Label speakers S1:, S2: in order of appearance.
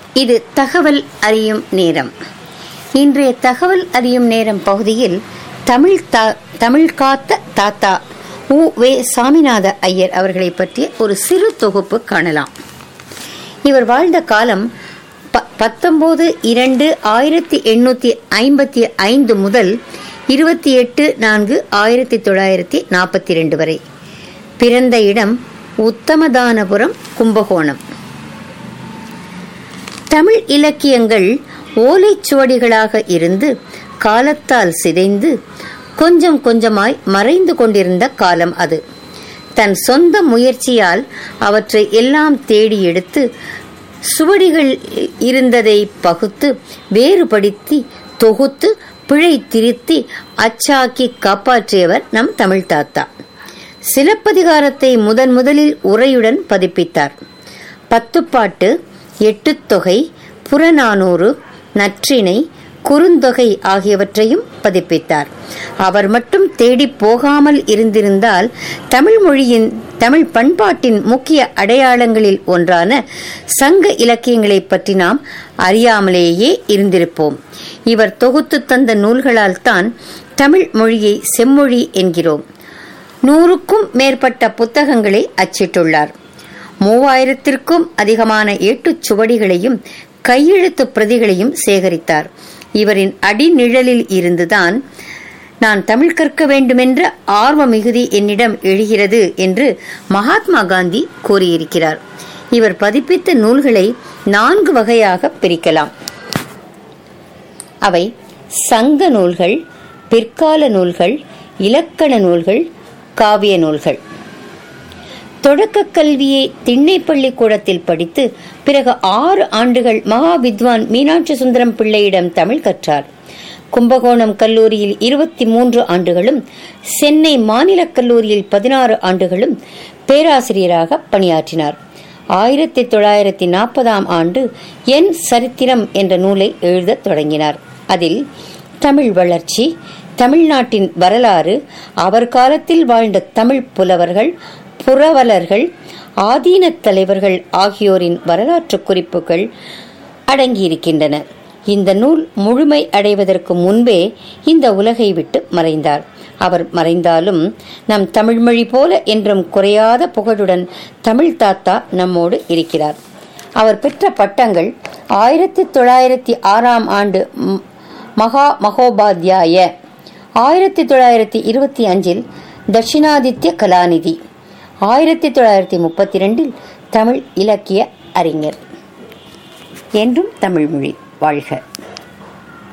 S1: இது தகவல் அறியும் நேரம் இன்றைய தகவல் அறியும் நேரம் பகுதியில் தமிழ் தா- தமிழ் காத்த தாத்தா உ வே சாமிநாத ஐயர் அவர்களை பற்றிய ஒரு சிறு தொகுப்பு காணலாம் இவர் வாழ்ந்த காலம் ப- பத்தொன்பது இரண்டு ஆயிரத்தி எண்ணூத்தி ஐம்பத்தி ஐந்து முதல் இருபத்தி எட்டு நான்கு ஆயிரத்தி தொள்ளாயிரத்தி நாற்பத்தி ரெண்டு வரை பிறந்த இடம் உத்தமதானபுரம் கும்பகோணம் தமிழ் இலக்கியங்கள் ஓலைச்சுவடிகளாக இருந்து காலத்தால் சிதைந்து கொஞ்சம் கொஞ்சமாய் மறைந்து கொண்டிருந்த காலம் அது தன் சொந்த முயற்சியால் அவற்றை எல்லாம் தேடி எடுத்து சுவடிகள் இருந்ததை பகுத்து வேறுபடுத்தி தொகுத்து பிழை திருத்தி அச்சாக்கி காப்பாற்றியவர் நம் தமிழ் தாத்தா சிலப்பதிகாரத்தை முதன் முதலில் உரையுடன் பதிப்பித்தார் பத்துப்பாட்டு எட்டுத்தொகை புறநானூறு நற்றிணை குறுந்தொகை ஆகியவற்றையும் பதிப்பித்தார் அவர் மட்டும் தேடி போகாமல் இருந்திருந்தால் தமிழ் மொழியின் தமிழ் பண்பாட்டின் முக்கிய அடையாளங்களில் ஒன்றான சங்க இலக்கியங்களைப் பற்றி நாம் அறியாமலேயே இருந்திருப்போம் இவர் தொகுத்து தந்த நூல்களால் தான் தமிழ் மொழியை செம்மொழி என்கிறோம் நூறுக்கும் மேற்பட்ட புத்தகங்களை அச்சிட்டுள்ளார் மூவாயிரத்திற்கும் அதிகமான ஏட்டுச் சுவடிகளையும் கையெழுத்து பிரதிகளையும் சேகரித்தார் இவரின் அடிநிழலில் இருந்துதான் நான் தமிழ் கற்க வேண்டுமென்ற ஆர்வ மிகுதி என்னிடம் எழுகிறது என்று மகாத்மா காந்தி கூறியிருக்கிறார் இவர் பதிப்பித்த நூல்களை நான்கு வகையாக பிரிக்கலாம் அவை சங்க நூல்கள் பிற்கால நூல்கள் இலக்கண நூல்கள் காவிய நூல்கள் தொடக்க கல்வியை திண்ணை பள்ளிக்கூடத்தில் படித்து பிறகு ஆறு ஆண்டுகள் மகா வித்வான் மீனாட்சி சுந்தரம் பிள்ளையிடம் தமிழ் கற்றார் கும்பகோணம் கல்லூரியில் இருபத்தி மூன்று ஆண்டுகளும் சென்னை மாநிலக் கல்லூரியில் பதினாறு ஆண்டுகளும் பேராசிரியராக பணியாற்றினார் ஆயிரத்தி தொள்ளாயிரத்தி நாற்பதாம் ஆண்டு என் சரித்திரம் என்ற நூலை எழுதத் தொடங்கினார் அதில் தமிழ் வளர்ச்சி தமிழ்நாட்டின் வரலாறு அவர் காலத்தில் வாழ்ந்த தமிழ் புலவர்கள் புரவலர்கள் ஆதீனத் தலைவர்கள் ஆகியோரின் வரலாற்று குறிப்புகள் அடங்கியிருக்கின்றன இந்த நூல் முழுமை அடைவதற்கு முன்பே இந்த உலகை விட்டு மறைந்தார் அவர் மறைந்தாலும் நம் தமிழ்மொழி போல என்றும் குறையாத புகழுடன் தமிழ் தாத்தா நம்மோடு இருக்கிறார் அவர் பெற்ற பட்டங்கள் ஆயிரத்தி தொள்ளாயிரத்தி ஆறாம் ஆண்டு ம், மகா மகோபாத்தியாய ஆயிரத்தி தொள்ளாயிரத்தி இருபத்தி அஞ்சில் தட்சிணாதித்ய கலாநிதி ஆயிரத்தி தொள்ளாயிரத்தி முப்பத்தி ரெண்டில் தமிழ் இலக்கிய அறிஞர் என்றும் தமிழ்மொழி வாழ்க